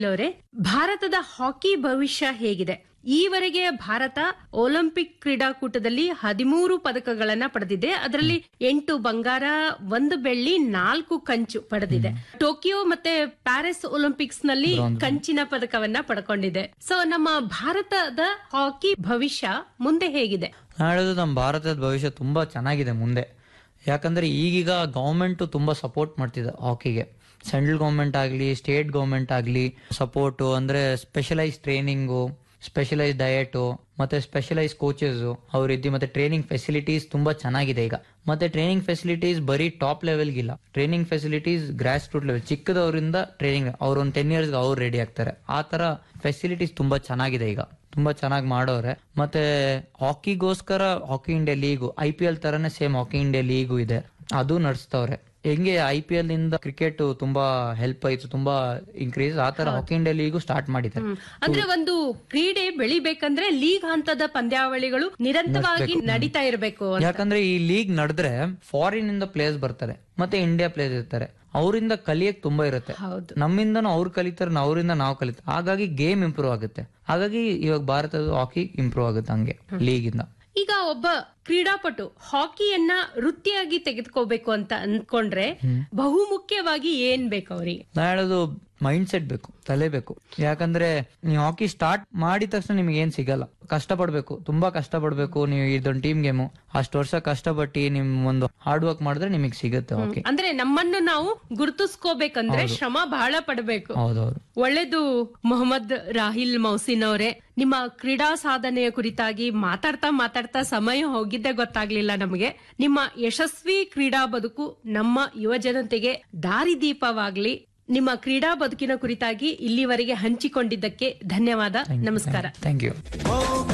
ಅವರೇ ಭಾರತದ ಹಾಕಿ ಭವಿಷ್ಯ ಹೇಗಿದೆ ಈವರೆಗೆ ಭಾರತ ಒಲಿಂಪಿಕ್ ಕ್ರೀಡಾಕೂಟದಲ್ಲಿ ಹದಿಮೂರು ಪದಕಗಳನ್ನ ಪಡೆದಿದೆ ಅದರಲ್ಲಿ ಎಂಟು ಬಂಗಾರ ಒಂದು ಬೆಳ್ಳಿ ನಾಲ್ಕು ಕಂಚು ಪಡೆದಿದೆ ಟೋಕಿಯೋ ಮತ್ತೆ ಪ್ಯಾರಿಸ್ ಒಲಿಂಪಿಕ್ಸ್ ನಲ್ಲಿ ಕಂಚಿನ ಪದಕವನ್ನ ಪಡ್ಕೊಂಡಿದೆ ಸೊ ನಮ್ಮ ಭಾರತದ ಹಾಕಿ ಭವಿಷ್ಯ ಮುಂದೆ ಹೇಗಿದೆ ನಾನು ಹೇಳೋದು ನಮ್ಮ ಭಾರತದ ಭವಿಷ್ಯ ತುಂಬಾ ಚೆನ್ನಾಗಿದೆ ಮುಂದೆ ಯಾಕಂದ್ರೆ ಈಗೀಗ ಗೌರ್ಮೆಂಟ್ ತುಂಬಾ ಸಪೋರ್ಟ್ ಮಾಡ್ತಿದೆ ಹಾಕಿಗೆ ಸೆಂಟ್ರಲ್ ಗೌರ್ಮೆಂಟ್ ಆಗಲಿ ಸ್ಟೇಟ್ ಗೌರ್ಮೆಂಟ್ ಆಗಲಿ ಸಪೋರ್ಟು ಅಂದ್ರೆ ಸ್ಪೆಷಲೈಸ್ ಟ್ರೈನಿಂಗು ಸ್ಪೆಷಲೈಸ್ ಡಯಟು ಮತ್ತೆ ಸ್ಪೆಷಲೈಸ್ ಕೋಚಸ್ ಅವ್ರಿದ್ದು ಮತ್ತೆ ಟ್ರೈನಿಂಗ್ ಫೆಸಿಲಿಟೀಸ್ ತುಂಬಾ ಚೆನ್ನಾಗಿದೆ ಈಗ ಮತ್ತೆ ಟ್ರೈನಿಂಗ್ ಫೆಸಿಲಿಟೀಸ್ ಬರೀ ಟಾಪ್ ಲೆವೆಲ್ಗಿಲ್ಲ training facilities grass root level ಚಿಕ್ಕದವರಿಂದ ಟ್ರೈನಿಂಗ್ ಅವ್ರ ಒಂದು ಟೆನ್ ಇಯರ್ಸ್ ಅವ್ರು ರೆಡಿ ಆಗ್ತಾರೆ ಆ ತರ ಫೆಸಿಲಿಟೀಸ್ ತುಂಬಾ ಚೆನ್ನಾಗಿದೆ ಈಗ ತುಂಬಾ ಚೆನ್ನಾಗಿ ಮಾಡೋರೆ ಮತ್ತೆ ಹಾಕಿಗೋಸ್ಕರ hockey India league I P L ತರನೇ ಸೇಮ್ ಹಾಕಿ ಇಂಡಿಯಾ ಲೀಗು ಇದೆ ಅದು ನಡೆಸ್ತವ್ರೆ ಹೆಂಗೆ ಐ ಪಿ ಎಲ್ ಇಂದ ಕ್ರಿಕೆಟ್ ತುಂಬಾ ಹೆಲ್ಪ್ ಆಯ್ತು ತುಂಬಾ ಇನ್ಕ್ರೀಸ್ ಆ ತರ ಹಾಕಿ ಇಂಡಿಯಾ ಲೀಗು ಸ್ಟಾರ್ಟ್ ಮಾಡಿದ್ದಾರೆ ಅಂದ್ರೆ ಒಂದು ಕ್ರೀಡೆ ಬೆಳಿಬೇಕಂದ್ರೆ ಲೀಗ್ ಹಂತದ ಪಂದ್ಯಾವಳಿಗಳು ನಿರಂತರವಾಗಿ ನಡೀತಾ ಇರಬೇಕು ಯಾಕಂದ್ರೆ ಈ ಲೀಗ್ ನಡೆದ್ರೆ ಫಾರಿನ್ ಇಂದ ಪ್ಲೇಯರ್ಸ್ ಬರ್ತಾರೆ ಮತ್ತೆ ಇಂಡಿಯಾ ಪ್ಲೇಯರ್ಸ್ ಇರ್ತಾರೆ ಅವರಿಂದ ಕಲಿಯಕ್ ತುಂಬಾ ಇರುತ್ತೆ ಹೌದು ನಮ್ಮಿಂದನೂ ಅವ್ರು ಕಲಿತಾರೆ ಅವರಿಂದ ನಾವು ಕಲಿತಾರೆ ಹಾಗಾಗಿ ಗೇಮ್ ಇಂಪ್ರೂವ್ ಆಗುತ್ತೆ ಹಾಗಾಗಿ ಇವಾಗ ಭಾರತದ ಹಾಕಿ ಇಂಪ್ರೂವ್ ಆಗುತ್ತೆ ಹಂಗೆ ಲೀಗ್ ಇಂದ ಈಗ ಒಬ್ಬ ಕ್ರೀಡಾಪಟು ಹಾಕಿಯನ್ನ ವೃತ್ತಿಯಾಗಿ ತೆಗೆದುಕೋಬೇಕು ಅಂತ ಅನ್ಕೊಂಡ್ರೆ ಬಹುಮುಖ್ಯವಾಗಿ ಏನ್ ಬೇಕು ಅವ್ರಿಗೆ ನಾ ಹೇಳೋದು ಮೈಂಡ್ ಸೆಟ್ ಬೇಕು ತಲೆ ಬೇಕು ಯಾಕಂದ್ರೆ ನೀವು ಹಾಕಿ ಸ್ಟಾರ್ಟ್ ಮಾಡಿದ ತಕ್ಷಣ ನಿಮ್ಗೆ ಏನ್ ಸಿಗಲ್ಲ ಕಷ್ಟ ಪಡ್ಬೇಕು ತುಂಬಾ ಕಷ್ಟ ಪಡ್ಬೇಕು ನೀವು ಇದೊಂದು ಟೀಮ್ ಗೇಮು ಅಷ್ಟು ವರ್ಷ ಕಷ್ಟಪಟ್ಟು ನಿಮ್ ಒಂದು ಹಾರ್ಡ್ ವರ್ಕ್ ಮಾಡಿದ್ರೆ ನಿಮಗೆ ಸಿಗುತ್ತೆ ಹಾಕಿ ಅಂದ್ರೆ ನಮ್ಮನ್ನು ನಾವು ಗುರುತಿಸ್ಕೋಬೇಕಂದ್ರೆ ಶ್ರಮ ಬಹಳ ಪಡಬೇಕು ಹೌದೌದು ಒಳ್ಳೇದು ಮೊಹಮ್ಮದ್ ರಾಹಿಲ್ ಮೌಸಿನ್ ಅವರೇ ನಿಮ್ಮ ಕ್ರೀಡಾ ಸಾಧನೆಯ ಕುರಿತಾಗಿ ಮಾತಾಡ್ತಾ ಮಾತಾಡ್ತಾ ಸಮಯ ಹೋಗಿದ್ದೇ ಗೊತ್ತಾಗ್ಲಿಲ್ಲ ನಮಗೆ ನಿಮ್ಮ ಯಶಸ್ವಿ ಕ್ರೀಡಾ ಬದುಕು ನಮ್ಮ ಯುವ ಜನತೆಗೆ ದಾರಿದೀಪವಾಗ್ಲಿ ನಿಮ್ಮ ಕ್ರೀಡಾ ಬದುಕಿನ ಕುರಿತಾಗಿ ಇಲ್ಲಿವರೆಗೆ ಹಂಚಿಕೊಂಡಿದ್ದಕ್ಕೆ ಧನ್ಯವಾದ ನಮಸ್ಕಾರ ಥ್ಯಾಂಕ್ ಯು